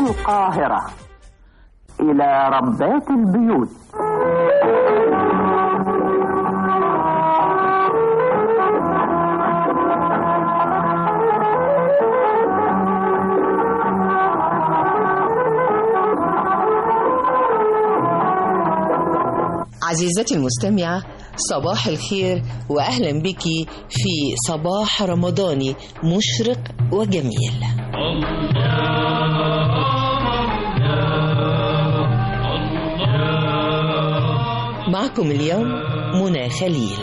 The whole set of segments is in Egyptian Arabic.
القاهرة إلى ربات البيوت عزيزتي المستمعة صباح الخير وأهلا بك في صباح رمضاني مشرق وجميل معكم اليوم منى خليل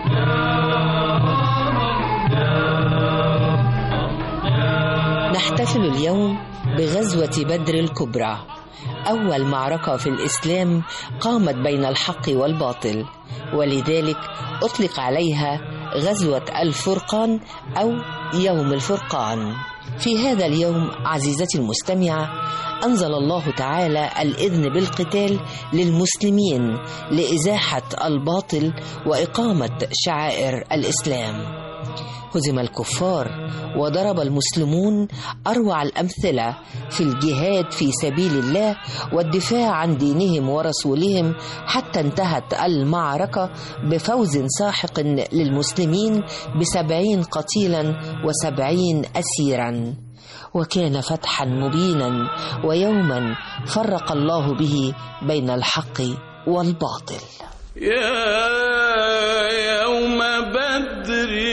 نحتفل اليوم بغزوة بدر الكبرى أول معركة في الإسلام قامت بين الحق والباطل ولذلك أطلق عليها غزوة الفرقان أو يوم الفرقان في هذا اليوم عزيزتي المستمعة أنزل الله تعالى الإذن بالقتال للمسلمين لإزاحة الباطل وإقامة شعائر الإسلام هزم الكفار وضرب المسلمون اروع الامثله في الجهاد في سبيل الله والدفاع عن دينهم ورسولهم حتى انتهت المعركه بفوز ساحق للمسلمين بسبعين قتيلا وسبعين اسيرا وكان فتحا مبينا ويوما فرق الله به بين الحق والباطل يا يوم بدر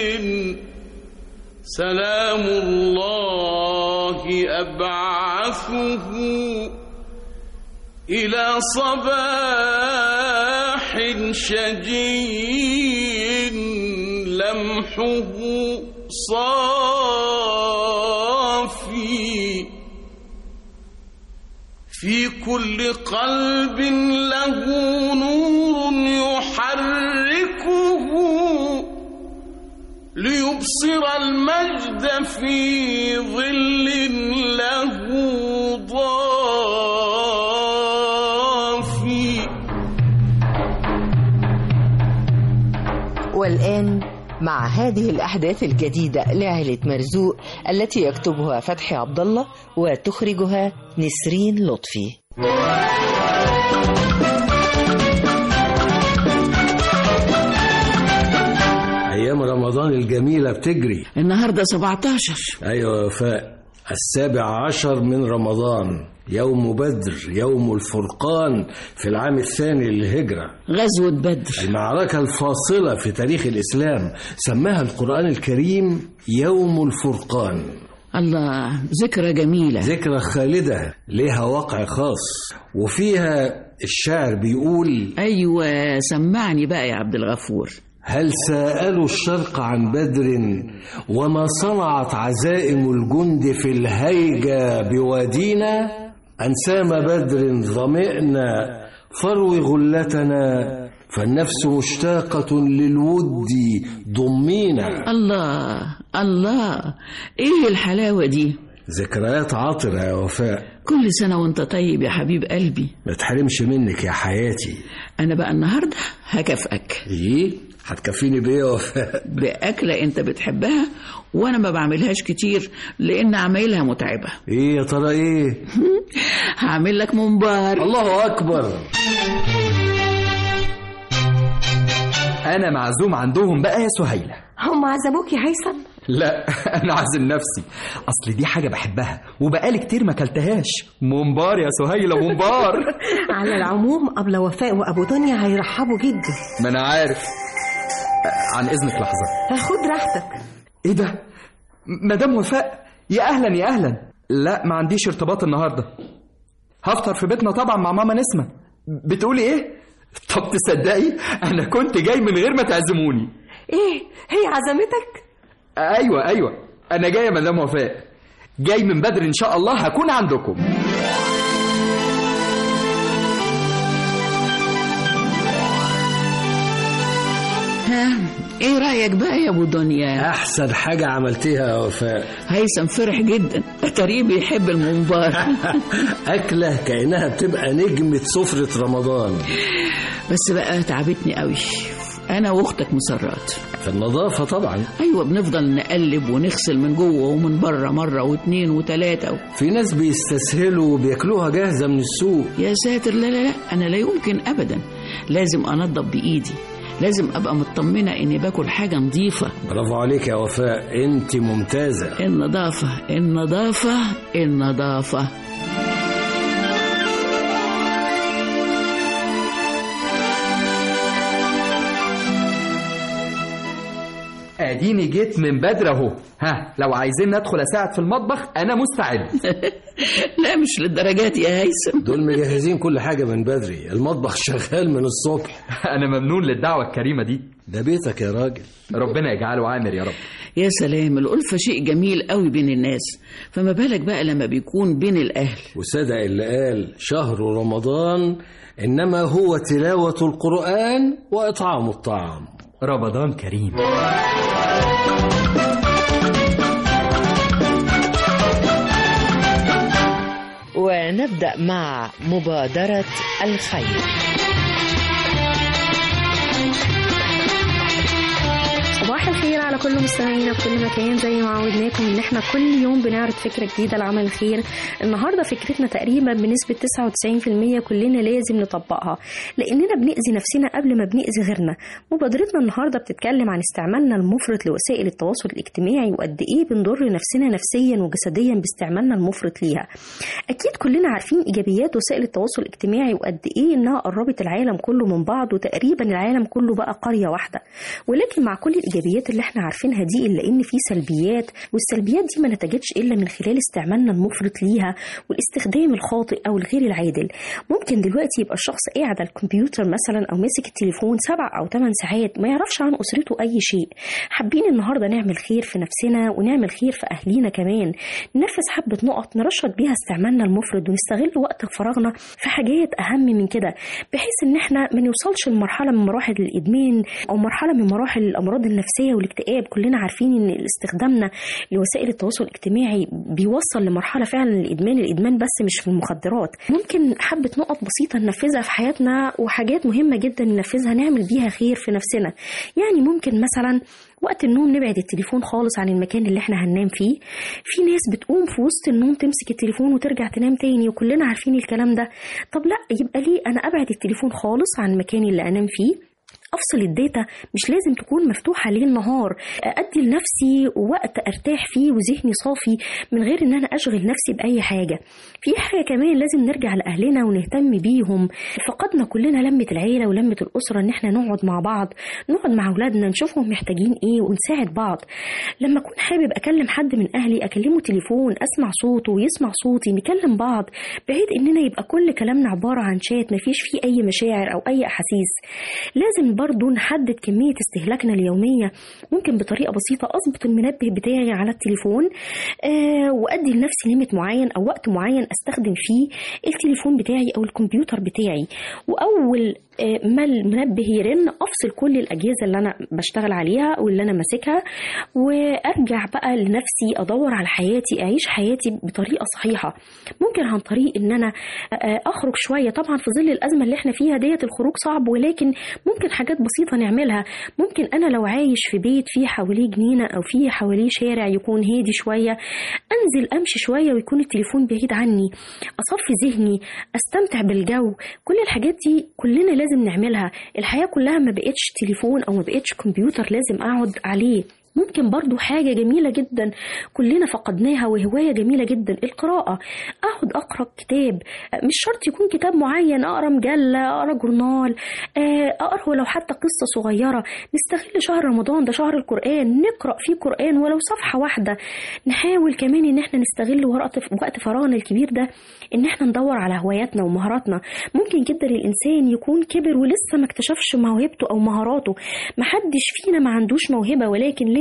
سلام الله أبعثه إلى صباح شجي لمحه صافي في كل قلب له نور يحركه ليبصر المجد في ظل له ضافي والآن مع هذه الأحداث الجديدة لعائلة مرزوق التي يكتبها فتحي عبد الله وتخرجها نسرين لطفي أيام رمضان الجميلة بتجري النهارده 17 أيوة يا وفاء السابع عشر من رمضان يوم بدر يوم الفرقان في العام الثاني للهجرة غزوة بدر المعركة الفاصلة في تاريخ الإسلام سماها القرآن الكريم يوم الفرقان الله ذكرى جميلة ذكرى خالدة لها وقع خاص وفيها الشاعر بيقول أيوة سمعني بقى يا عبد الغفور هل سألوا الشرق عن بدر وما صنعت عزائم الجند في الهيجة بوادينا أنسام بدر ظمئنا فروي غلتنا فالنفس مشتاقة للود ضمينا الله الله ايه الحلاوة دي ذكريات عاطرة يا وفاء كل سنة وانت طيب يا حبيب قلبي ما تحرمش منك يا حياتي انا بقى النهاردة هكافئك ايه هتكفيني بيه يا وفاء بأكلة انت بتحبها وانا ما بعملهاش كتير لان عمايلها متعبة ايه يا ترى ايه هعمل لك ممبار الله اكبر انا معزوم عندهم بقى يا سهيله هم عزموك يا هيثم لا انا عازم نفسي اصل دي حاجه بحبها وبقالي كتير ما اكلتهاش ممبار يا سهيله ممبار على العموم أبلة وفاء وأبو دنيا هيرحبوا جدا ما انا عارف عن اذنك لحظه خد راحتك ايه ده مدام وفاء يا اهلا يا اهلا لا ما عنديش ارتباط النهارده هفطر في بيتنا طبعا مع ماما نسمه بتقولي ايه طب تصدقي انا كنت جاي من غير ما تعزموني إيه هي عزمتك ايوه ايوه انا جاي يا مدام وفاء جاي من بدر ان شاء الله هكون عندكم ها ايه رأيك بقى يا ابو دنيا احسن حاجة عملتيها يا وفاء هيثم فرح جدا اتاريه بيحب الممبار اكلة كأنها بتبقى نجمة سفرة رمضان بس بقى تعبتني قوي انا واختك مسرات في النظافة طبعا ايوه بنفضل نقلب ونغسل من جوه ومن بره مره واتنين وتلاته و... في ناس بيستسهلوا وبياكلوها جاهزة من السوق يا ساتر لا لا لا انا لا يمكن ابدا لازم انضف بايدي لازم ابقى مطمنه اني باكل حاجه نظيفه برافو عليك يا وفاء انت ممتازة النظافه النظافه النظافه اديني جيت من بدري اهو ها لو عايزين ندخل اساعد في المطبخ انا مستعد لا مش للدرجات يا هيثم دول مجهزين كل حاجة من بدري المطبخ شغال من الصبح انا ممنون للدعوه الكريمه دي ده بيتك يا راجل ربنا يجعله عامر يا رب يا سلام الألفة شيء جميل قوي بين الناس فما بالك بقى لما بيكون بين الأهل وصدق اللي قال شهر رمضان إنما هو تلاوة القرآن وإطعام الطعام رمضان كريم ونبدأ مع مبادرة الخير صباح الخير على كل مستمعينا في كل مكان زي ما عودناكم ان احنا كل يوم بنعرض فكره جديده لعمل الخير النهارده فكرتنا تقريبا بنسبه 99% كلنا لازم نطبقها لاننا بنأذي نفسنا قبل ما بنأذي غيرنا مبادرتنا النهارده بتتكلم عن استعمالنا المفرط لوسائل التواصل الاجتماعي وقد ايه بنضر نفسنا نفسيا وجسديا باستعمالنا المفرط ليها اكيد كلنا عارفين ايجابيات وسائل التواصل الاجتماعي وقد ايه انها قربت العالم كله من بعض وتقريبا العالم كله بقى قريه واحده ولكن مع كل الايجابيات اللي احنا عارفينها دي الا ان في سلبيات والسلبيات دي ما نتجتش الا من خلال استعمالنا المفرط ليها والاستخدام الخاطئ او الغير العادل ممكن دلوقتي يبقى الشخص قاعد على الكمبيوتر مثلا او ماسك التليفون سبع او ثمان ساعات ما يعرفش عن اسرته اي شيء حابين النهارده نعمل خير في نفسنا ونعمل خير في اهلينا كمان ننفذ حبه نقط نرشد بيها استعمالنا المفرط ونستغل وقت فراغنا في حاجات اهم من كده بحيث ان احنا ما نوصلش لمرحله من مراحل الادمان او مرحله من مراحل الامراض النفسيه والاكتئاب كلنا عارفين ان استخدامنا لوسائل التواصل الاجتماعي بيوصل لمرحله فعلا الادمان الادمان بس مش في المخدرات ممكن حبه نقط بسيطه ننفذها في حياتنا وحاجات مهمه جدا ننفذها نعمل بيها خير في نفسنا يعني ممكن مثلا وقت النوم نبعد التليفون خالص عن المكان اللي احنا هننام فيه في ناس بتقوم في وسط النوم تمسك التليفون وترجع تنام تاني وكلنا عارفين الكلام ده طب لا يبقى ليه انا ابعد التليفون خالص عن المكان اللي انام فيه افصل الداتا مش لازم تكون مفتوحه ليل نهار ادي لنفسي وقت ارتاح فيه وذهني صافي من غير ان انا اشغل نفسي باي حاجه في حاجه كمان لازم نرجع لاهلنا ونهتم بيهم فقدنا كلنا لمه العيله ولمه الاسره ان احنا نقعد مع بعض نقعد مع اولادنا نشوفهم محتاجين ايه ونساعد بعض لما اكون حابب اكلم حد من اهلي اكلمه تليفون اسمع صوته ويسمع صوتي نكلم بعض بعيد اننا يبقى كل كلامنا عباره عن شات مفيش فيه اي مشاعر او اي احاسيس لازم برضو نحدد كمية استهلاكنا اليومية ممكن بطريقة بسيطة أظبط المنبه بتاعي على التليفون آه وأدي لنفسي ليميت معين أو وقت معين أستخدم فيه التليفون بتاعي أو الكمبيوتر بتاعي وأول آه ما المنبه يرن أفصل كل الأجهزة اللي أنا بشتغل عليها واللي أنا ماسكها وأرجع بقى لنفسي أدور على حياتي أعيش حياتي بطريقة صحيحة ممكن عن طريق إن أنا آه أخرج شوية طبعا في ظل الأزمة اللي احنا فيها ديت الخروج صعب ولكن ممكن حاجات بسيطة نعملها ممكن أنا لو عايش في بيت فيه حواليه جنينة أو فيه حواليه شارع يكون هادي شوية أنزل أمشي شوية ويكون التليفون بعيد عني أصفي ذهني أستمتع بالجو كل الحاجات دي كلنا لازم نعملها الحياة كلها ما بقتش تليفون أو ما بقتش كمبيوتر لازم أقعد عليه ممكن برضو حاجة جميلة جدا كلنا فقدناها وهواية جميلة جدا القراءة أقعد أقرأ كتاب مش شرط يكون كتاب معين أقرأ مجلة أقرأ جورنال أقرأ ولو حتى قصة صغيرة نستغل شهر رمضان ده شهر القرآن نقرأ فيه قرآن ولو صفحة واحدة نحاول كمان إن احنا نستغل وقت فراغنا الكبير ده إن احنا ندور على هواياتنا ومهاراتنا ممكن جدا الإنسان يكون كبر ولسه ما اكتشفش موهبته أو مهاراته محدش فينا ما عندوش موهبة ولكن لازم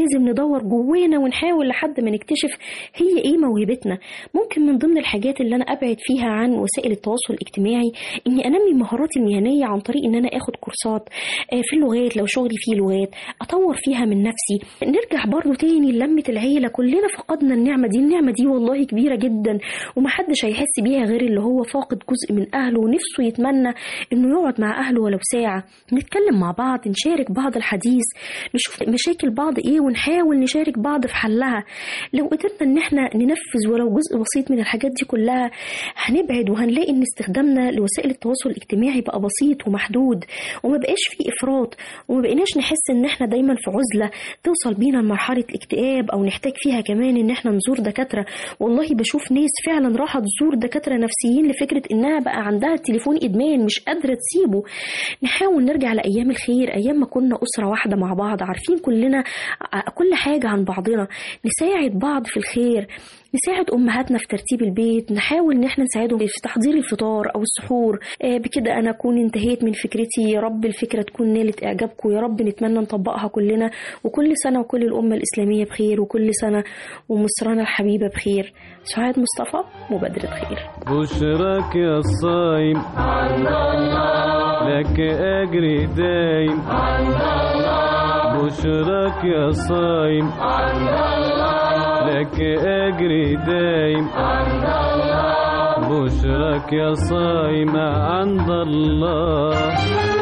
لازم ندور جوانا ونحاول لحد ما نكتشف هي ايه موهبتنا ممكن من ضمن الحاجات اللي انا ابعد فيها عن وسائل التواصل الاجتماعي اني انمي مهاراتي المهنيه عن طريق ان انا اخد كورسات آه، في اللغات لو شغلي فيه لغات اطور فيها من نفسي نرجع برضو تاني للمة العيله كلنا فقدنا النعمه دي النعمه دي والله كبيره جدا ومحدش هيحس بيها غير اللي هو فاقد جزء من اهله ونفسه يتمنى انه يقعد مع اهله ولو ساعه نتكلم مع بعض نشارك بعض الحديث نشوف مشاكل بعض ايه ونحاول نشارك بعض في حلها لو قدرنا ان احنا ننفذ ولو جزء بسيط من الحاجات دي كلها هنبعد وهنلاقي ان استخدامنا لوسائل التواصل الاجتماعي بقى بسيط ومحدود وما بقاش فيه افراط وما بقيناش نحس ان احنا دايما في عزله توصل بينا لمرحله الاكتئاب او نحتاج فيها كمان ان احنا نزور دكاتره والله بشوف ناس فعلا راحت تزور دكاتره نفسيين لفكره انها بقى عندها تليفون ادمان مش قادره تسيبه نحاول نرجع لايام الخير ايام ما كنا اسره واحده مع بعض عارفين كلنا ع- كل حاجه عن بعضنا نساعد بعض في الخير نساعد امهاتنا في ترتيب البيت نحاول ان احنا نساعدهم في تحضير الفطار او السحور آه، بكده انا اكون انتهيت من فكرتي يا رب الفكره تكون نالت اعجابكم يا رب نتمنى نطبقها كلنا وكل سنه وكل الامه الاسلاميه بخير وكل سنه ومصرنا الحبيبه بخير سعاد مصطفى مبادره خير بشرك يا الصايم لك أجر دايم بشرك يا صايم لك أجر دايم بشرك يا صايم عند الله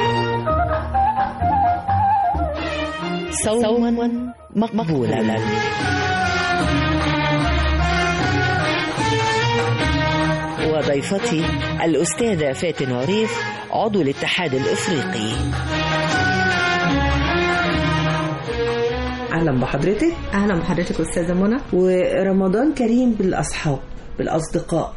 صوما مقبولا وضيفتي الأستاذة فاتن عريف عضو الاتحاد الإفريقي اهلا بحضرتك اهلا بحضرتك استاذه منى ورمضان كريم بالاصحاب بالاصدقاء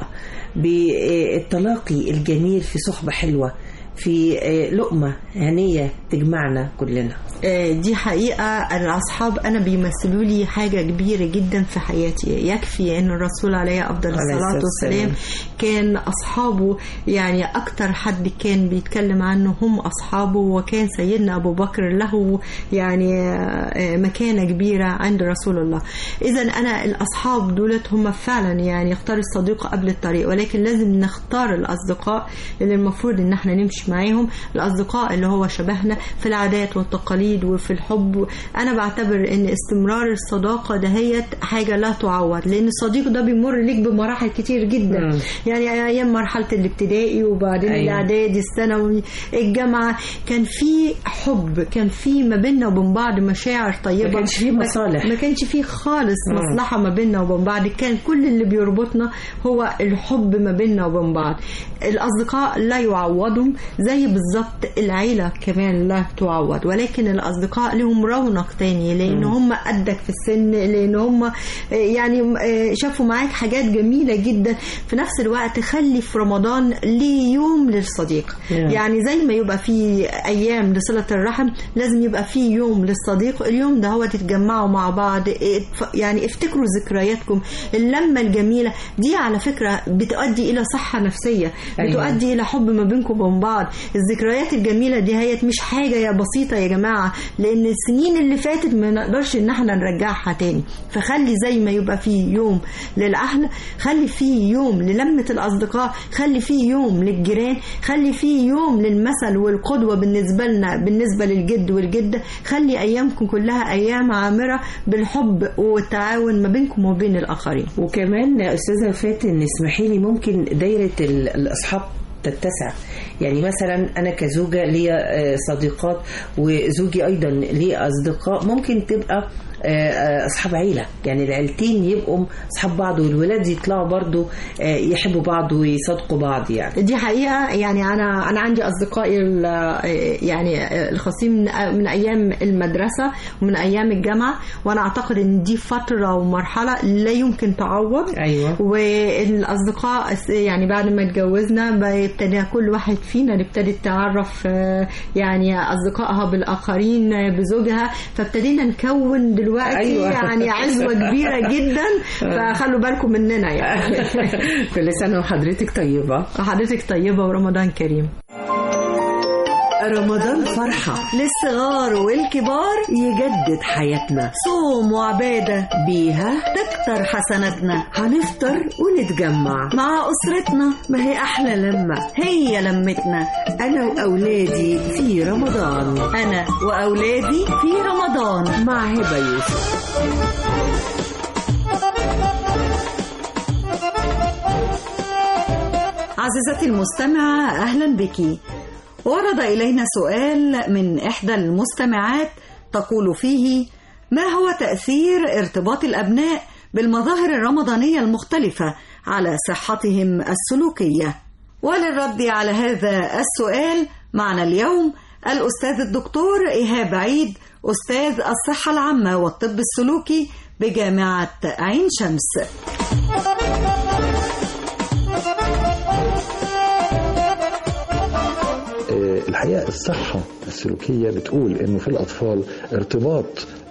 بالتلاقي الجميل في صحبه حلوه في لقمه هنيه تجمعنا كلنا آه، دي حقيقة الأصحاب أنا بيمثلوا لي حاجة كبيرة جدا في حياتي يكفي أن الرسول عليه أفضل عليه الصلاة الصلاة والسلام كان أصحابه يعني أكتر حد كان بيتكلم عنه هم أصحابه وكان سيدنا أبو بكر له يعني آه، مكانة كبيرة عند رسول الله إذا أنا الأصحاب دولت هم فعلا يعني يختار الصديق قبل الطريق ولكن لازم نختار الأصدقاء اللي المفروض إن احنا نمشي معاهم الأصدقاء اللي هو شبهنا في العادات والتقاليد وفي الحب أنا بعتبر إن استمرار الصداقة دهيت حاجة لا تعوض لأن الصديق ده بيمر ليك بمراحل كتير جدا مم. يعني أيام مرحلة الابتدائي وبعدين أيوة. الإعدادي الثانوي الجامعة كان في حب كان في ما بيننا وبين بعض مشاعر طيبة ما كانش فيه ما- مصالح. ما كانش فيه خالص مم. مصلحة ما بيننا وبين بعض كان كل اللي بيربطنا هو الحب ما بيننا وبين بعض الأصدقاء لا يعوضهم زي بالظبط العيلة كمان لا تعوض ولكن الأصدقاء لهم رونق تاني لأن مم. هم قدك في السن لأن هم آه، يعني آه، شافوا معاك حاجات جميلة جدا في نفس الوقت خلي في رمضان ليه يوم للصديق نعم. يعني زي ما يبقى في أيام لصلة الرحم لازم يبقى في يوم للصديق اليوم ده هو تتجمعوا مع بعض اتف- يعني افتكروا ذكرياتكم اللمة الجميلة دي على فكرة بتؤدي إلى صحة نفسية أيوة. بتؤدي إلى حب ما بينكم وبين بعض الذكريات الجميلة دي هي مش حاجة يا بسيطة يا جماعة لأن السنين اللي فاتت ما نقدرش إن احنا نرجعها تاني فخلي زي ما يبقى في يوم للأهل خلي فيه يوم للمة الأصدقاء خلي فيه يوم للجيران خلي فيه يوم للمثل والقدوة بالنسبة لنا بالنسبة للجد والجدة خلي أيامكم كلها أيام عامرة بالحب والتعاون ما بينكم وبين الآخرين وكمان يا استاذه فاتن اسمحي لي ممكن دايره ال- الاصحاب تتسع يعني مثلا انا كزوجه ليا آه، صديقات وزوجي ايضا ليه اصدقاء ممكن تبقى آه، آه، اصحاب عيله يعني العيلتين يبقوا اصحاب بعض والولاد يطلعوا برضو آه، يحبوا بعض ويصادقوا بعض يعني دي حقيقة يعني أنا أنا عندي أصدقائي ال- يعني الخاصين من من أيام المدرسة ومن أيام الجامعة وأنا أعتقد إن دي فترة ومرحلة لا يمكن تعوض ايوه والأصدقاء يعني بعد ما اتجوزنا ابتدى كل واحد فينا نبتدي تعرف آه، يعني أصدقائها بالآخرين آه، بزوجها فابتدينا نكون دلوقتي أيوة. يعني عزوة كبيرة جدا فخلوا بالكم مننا يعني كل سنه وحضرتك طيبه حضرتك طيبة ورمضان كريم رمضان فرحة للصغار والكبار يجدد حياتنا صوم وعبادة بيها تكتر حسناتنا هنفطر ونتجمع مع أسرتنا ما هي أحلى لمة هي لمتنا أنا وأولادي في رمضان أنا وأولادي في رمضان مع هبة يوسف عزيزتي المستمعة أهلا بك ورد إلينا سؤال من إحدى المستمعات تقول فيه ما هو تأثير ارتباط الأبناء بالمظاهر الرمضانية المختلفة على صحتهم السلوكية وللرد على هذا السؤال معنا اليوم الأستاذ الدكتور إيهاب عيد أستاذ الصحة العامة والطب السلوكي بجامعة عين شمس الحقيقة الصحة السلوكية بتقول انه في الاطفال ارتباط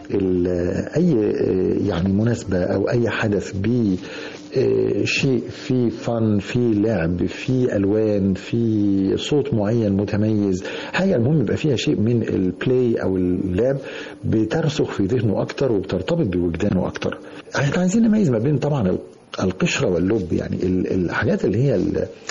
اي يعني مناسبة او اي حدث ب شيء في فن في لعب في الوان في صوت معين متميز حاجه المهم يبقى فيها شيء من البلاي او اللعب بترسخ في ذهنه اكتر وبترتبط بوجدانه اكتر احنا عايزين نميز ما بين طبعا القشره واللب يعني الحاجات اللي هي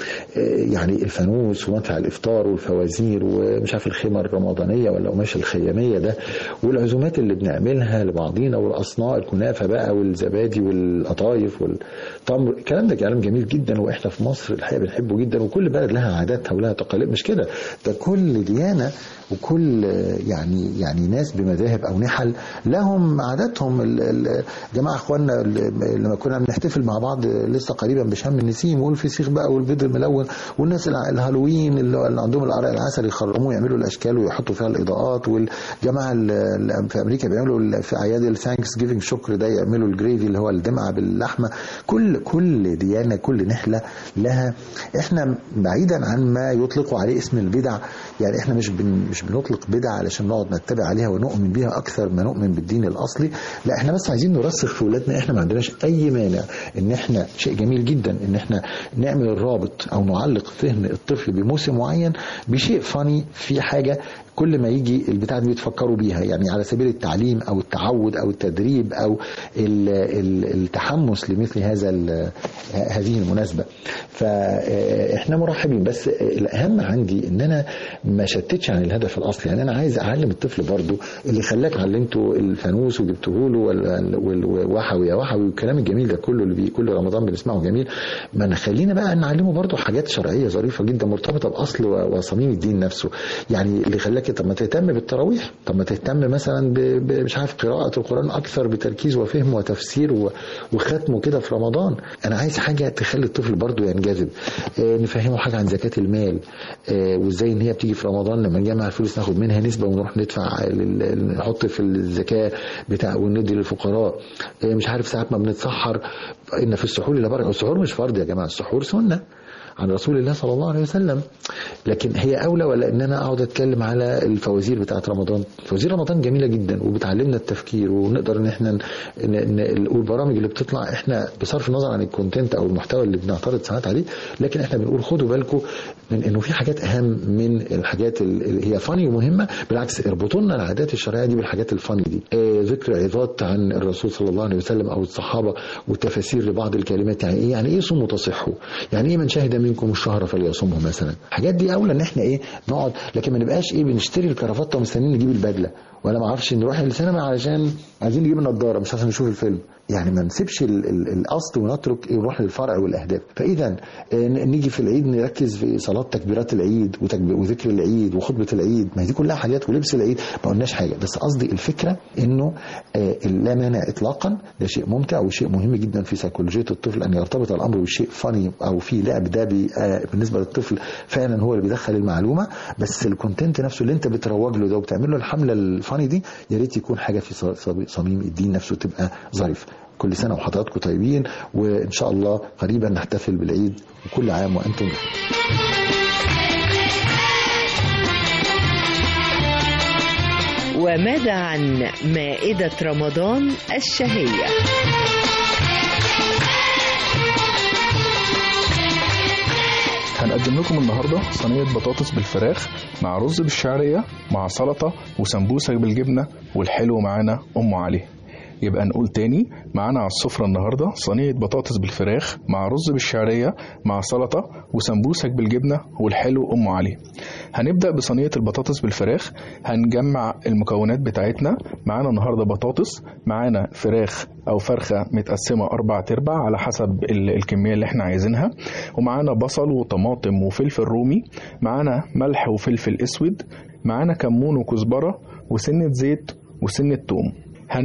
يعني الفانوس ومتع الافطار والفوازير ومش عارف الخيمه الرمضانيه ولا قماش الخياميه ده والعزومات اللي بنعملها لبعضينا والاصناء الكنافه بقى والزبادي والقطايف والتمر الكلام ده كلام جميل جدا واحنا في مصر الحقيقه بنحبه جدا وكل بلد لها عاداتها ولها تقاليد مش كده ده كل ديانه وكل يعني يعني ناس بمذاهب او نحل لهم عاداتهم جماعه اخواننا لما كنا بنحتفل مع بعض لسه قريبا بشم النسيم والفسيخ بقى والبيض الملون والناس الهالوين اللي عندهم العرق العسل يخرموه يعملوا الاشكال ويحطوا فيها الاضاءات والجماعه اللي في امريكا بيعملوا في اعياد الثانكس جيفنج شكر ده يعملوا الجريفي اللي هو الدمعه باللحمه كل كل ديانه كل نحله لها احنا بعيدا عن ما يطلقوا عليه اسم البدع يعني احنا مش بن مش بنطلق بدع علشان نقعد نتبع عليها ونؤمن بيها اكثر ما نؤمن بالدين الاصلي لا احنا بس عايزين نرسخ في ولادنا احنا ما عندناش اي مانع ان احنا شيء جميل جدا ان احنا نعمل الرابط او نعلق ذهن الطفل بموسم معين بشيء فاني في حاجه كل ما يجي البتاع دي بيتفكروا بيها يعني على سبيل التعليم او التعود او التدريب او ال ال التحمس لمثل هذا هذه المناسبه فاحنا مرحبين بس الاهم عندي ان انا ما شتتش عن الهدف الاصلي يعني انا عايز اعلم الطفل برضو اللي خلاك علمته الفانوس وجبته له والوحوي يا وحوي والكلام الجميل ده كله اللي كل رمضان بنسمعه جميل ما نخلينا بقى نعلمه برضو حاجات شرعيه ظريفه جدا مرتبطه باصل وصميم الدين نفسه يعني اللي خلاك طب ما تهتم بالتراويح طب ما تهتم مثلا مش عارف قراءه القران اكثر بتركيز وفهم وتفسير وختمه كده في رمضان انا عايز حاجه تخلي الطفل برضو ينجذب آه نفهمه حاجه عن زكاه المال آه وازاي ان هي بتيجي في رمضان لما نجمع الفلوس ناخد منها نسبه ونروح ندفع نحط في الزكاه بتاع وندي للفقراء آه مش عارف ساعات ما بنتسحر ان في السحور لا بركه السحور مش فرض يا جماعه السحور سنه عن رسول الله صلى الله عليه وسلم لكن هي اولى ولا ان انا اقعد اتكلم على الفوازير بتاعت رمضان فوازير رمضان جميله جدا وبتعلمنا التفكير ونقدر ان احنا والبرامج اللي بتطلع احنا بصرف النظر عن الكونتنت او المحتوى اللي بنعترض ساعات عليه لكن احنا بنقول خدوا بالكم من انه في حاجات اهم من الحاجات اللي هي فاني ومهمه بالعكس اربطوا لنا العادات الشرعيه دي بالحاجات الفاني دي آه ذكر عظات عن الرسول صلى الله عليه وسلم او الصحابه وتفاسير لبعض الكلمات يعني ايه يعني ايه صوموا تصحوا يعني ايه من شهد منكم الشهر فليصومه مثلا الحاجات دي اولى ان احنا ايه نقعد لكن ما نبقاش ايه بنشتري الكرافته ومستنيين نجيب البدله ولا ما اعرفش نروح السينما علشان عايزين نجيب النضاره مش عشان نشوف الفيلم يعني ما نسيبش ال ال الاصل ونترك إيه نروح للفرع والاهداف فاذا نيجي في العيد نركز في صلاه تكبيرات العيد وذكر العيد وخطبه العيد ما هي دي كلها حاجات ولبس العيد ما قلناش حاجه بس قصدي الفكره انه لا مانع اطلاقا ده شيء ممتع وشيء مهم جدا في سيكولوجيه الطفل ان يرتبط الامر بالشيء فاني او في لعب ده بالنسبه للطفل فعلا هو اللي بيدخل المعلومه بس الكونتنت نفسه اللي انت بتروج له ده وبتعمل له الحمله الفاني دي يا ريت يكون حاجه في صميم الدين نفسه تبقى ظريفه كل سنه وحضراتكم طيبين وان شاء الله قريبا نحتفل بالعيد وكل عام وانتم بخير وماذا عن مائدة رمضان الشهية هنقدم بقدم لكم النهارده صينية بطاطس بالفراخ مع رز بالشعرية مع سلطة وسمبوسة بالجبنة والحلو معانا أم علي يبقى نقول تاني معانا على السفرة النهاردة صينية بطاطس بالفراخ مع رز بالشعرية مع سلطة وسمبوسك بالجبنة والحلو أم علي هنبدأ بصينية البطاطس بالفراخ هنجمع المكونات بتاعتنا معانا النهاردة بطاطس معانا فراخ أو فرخة متقسمة أربع تربع على حسب ال- الكمية اللي احنا عايزينها ومعانا بصل وطماطم وفلفل رومي معانا ملح وفلفل أسود معانا كمون وكزبرة وسنة زيت وسنة توم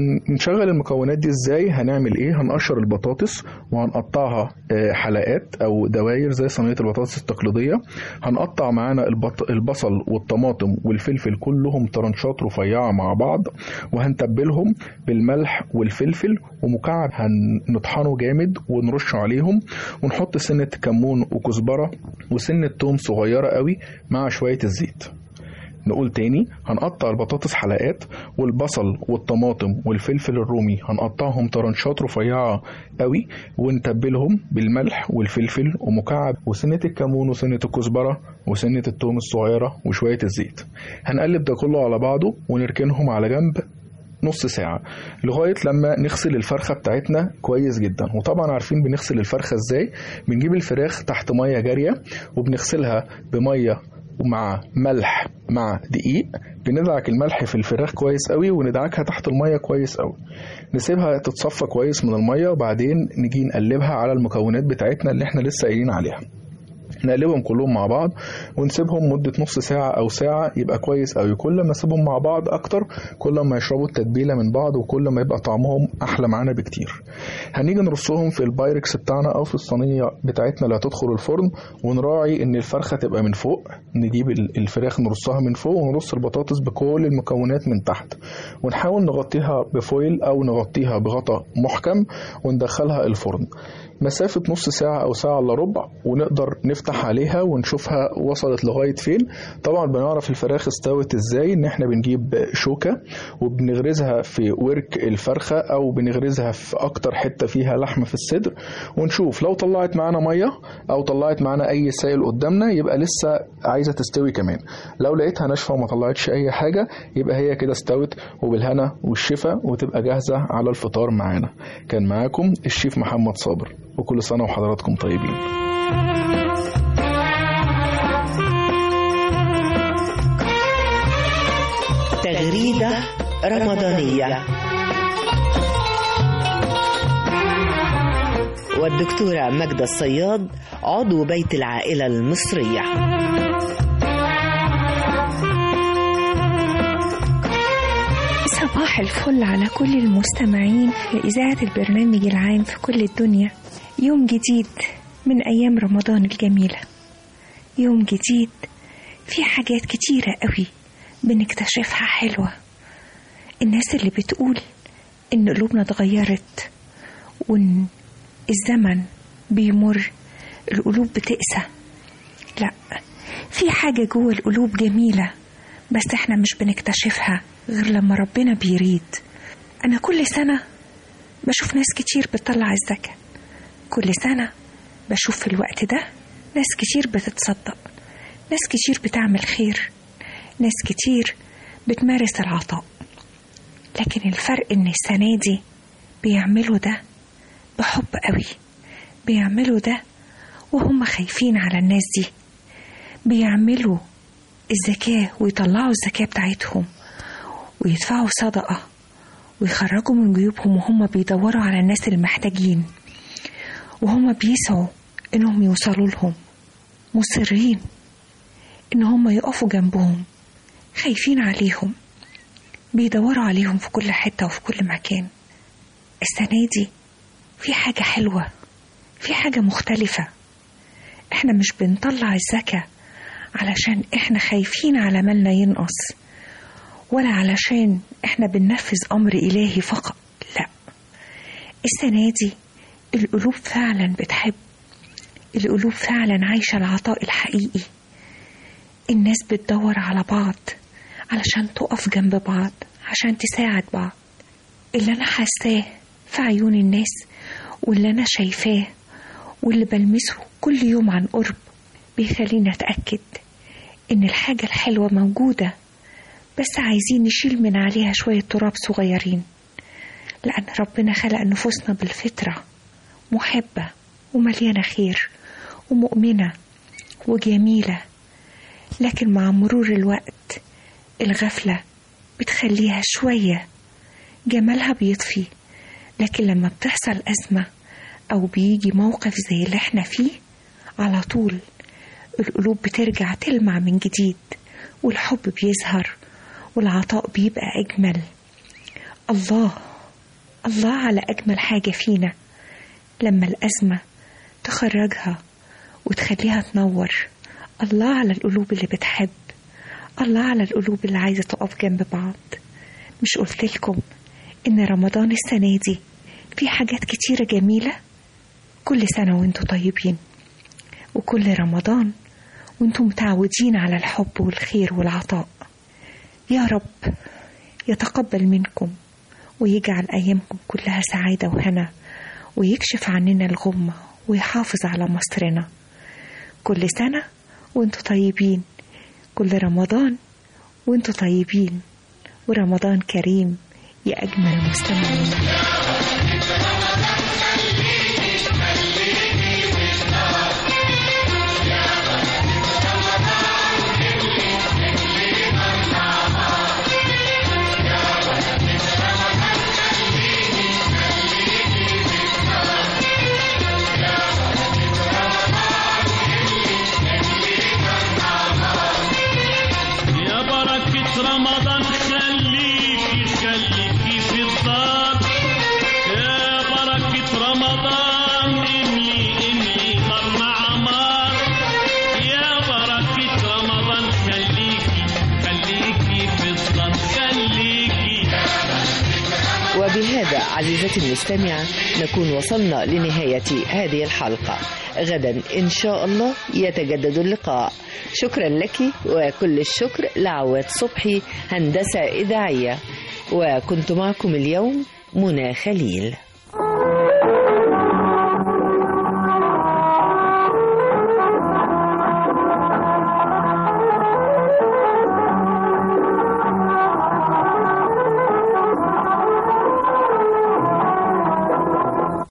هنشغل المكونات دي ازاي هنعمل ايه هنقشر البطاطس وهنقطعها آه، حلقات او دواير زي صينيه البطاطس التقليديه هنقطع معانا البط... البصل والطماطم والفلفل كلهم طرنشات رفيعه مع بعض وهنتبلهم بالملح والفلفل ومكعب هنطحنه جامد ونرش عليهم ونحط سنه كمون وكزبره وسنه توم صغيره قوي مع شويه الزيت نقول تاني هنقطع البطاطس حلقات والبصل والطماطم والفلفل الرومي هنقطعهم طرنشات رفيعة قوي ونتبلهم بالملح والفلفل ومكعب وسنة الكمون وسنة الكزبرة وسنة التوم الصغيرة وشوية الزيت هنقلب ده كله على بعضه ونركنهم على جنب نص ساعة لغاية لما نغسل الفرخة بتاعتنا كويس جدا وطبعا عارفين بنغسل الفرخة ازاي بنجيب الفراخ تحت مية جارية وبنغسلها بمية ومع ملح مع دقيق بندعك الملح في الفراخ كويس قوي وندعكها تحت المية كويس قوي نسيبها تتصفى كويس من المية وبعدين نيجي نقلبها على المكونات بتاعتنا اللي احنا لسه قايلين عليها نقلبهم كلهم مع بعض ونسيبهم مدة نص ساعة أو ساعة يبقى كويس أوي كل ما نسيبهم مع بعض أكتر كل ما يشربوا التتبيلة من بعض وكل ما يبقى طعمهم أحلى معانا بكتير هنيجي نرصهم في البايركس بتاعنا أو في الصينية بتاعتنا اللي هتدخل الفرن ونراعي إن الفرخة تبقى من فوق نجيب ال- الفراخ نرصها من فوق ونرص البطاطس بكل المكونات من تحت ونحاول نغطيها بفويل أو نغطيها بغطاء محكم وندخلها الفرن مسافة نص ساعة أو ساعة إلا ربع ونقدر نفتح عليها ونشوفها وصلت لغاية فين طبعا بنعرف الفراخ استوت ازاي ان احنا بنجيب شوكة وبنغرزها في ورك الفرخة او بنغرزها في اكتر حتة فيها لحمة في الصدر ونشوف لو طلعت معانا مية او طلعت معانا اي سائل قدامنا يبقى لسه عايزة تستوي كمان لو لقيتها ناشفة وما طلعتش اي حاجة يبقى هي كده استوت وبالهنا والشفا وتبقى جاهزة على الفطار معانا كان معاكم الشيف محمد صابر وكل سنة وحضراتكم طيبين تغريدة رمضانية والدكتورة ماجدة الصياد عضو بيت العائلة المصرية صباح الفل على كل المستمعين في إذاعة البرنامج العام في كل الدنيا يوم جديد من أيام رمضان الجميلة يوم جديد في حاجات كتيرة قوي بنكتشفها حلوة الناس اللي بتقول إن قلوبنا اتغيرت وإن الزمن بيمر القلوب بتقسى لا في حاجة جوه القلوب جميلة بس احنا مش بنكتشفها غير لما ربنا بيريد أنا كل سنة بشوف ناس كتير بتطلع الزكاة كل سنة بشوف في الوقت ده ناس كتير بتتصدق ناس كتير بتعمل خير ناس كتير بتمارس العطاء لكن الفرق ان السنة دي بيعملوا ده بحب قوي بيعملوا ده وهم خايفين على الناس دي بيعملوا الزكاة ويطلعوا الزكاة بتاعتهم ويدفعوا صدقة ويخرجوا من جيوبهم وهم بيدوروا على الناس المحتاجين وهم بيسعوا انهم يوصلوا لهم مصرين ان هم يقفوا جنبهم خايفين عليهم بيدوروا عليهم في كل حتة وفي كل مكان السنة دي في حاجة حلوة في حاجة مختلفة احنا مش بنطلع الزكاة علشان احنا خايفين على مالنا ينقص ولا علشان احنا بننفذ امر الهي فقط لا السنة دي القلوب فعلا بتحب القلوب فعلا عايشة العطاء الحقيقي الناس بتدور على بعض علشان تقف جنب بعض عشان تساعد بعض اللي أنا حاساه في عيون الناس واللي أنا شايفاه واللي بلمسه كل يوم عن قرب بيخلينا أتأكد إن الحاجة الحلوة موجودة بس عايزين نشيل من عليها شوية تراب صغيرين لأن ربنا خلق نفوسنا بالفطرة محبة ومليانة خير ومؤمنة وجميلة لكن مع مرور الوقت الغفلة بتخليها شوية جمالها بيطفي لكن لما بتحصل أزمة أو بيجي موقف زي اللي احنا فيه على طول القلوب بترجع تلمع من جديد والحب بيظهر والعطاء بيبقى أجمل الله الله على أجمل حاجة فينا لما الأزمة تخرجها وتخليها تنور الله على القلوب اللي بتحب الله على القلوب اللي عايزة تقف جنب بعض مش قلت لكم إن رمضان السنة دي في حاجات كتيرة جميلة كل سنة وانتوا طيبين وكل رمضان وانتوا متعودين على الحب والخير والعطاء يا رب يتقبل منكم ويجعل أيامكم كلها سعادة وهنا ويكشف عننا الغمة ويحافظ على مصرنا كل سنة وانتوا طيبين كل رمضان وانتوا طيبين ورمضان كريم يا أجمل مستمعين يا بركة رمضان خليكي خليكي في الدار يا بركة رمضان املي املي نار مع نار يا بركة رمضان خليكي خليكي في الدار خليكي وبهذا عزيزتي المستمعة نكون وصلنا لنهاية هذه الحلقة غدا إن شاء الله يتجدد اللقاء شكرا لك وكل الشكر لعواد صبحي هندسة إذاعية وكنت معكم اليوم منى خليل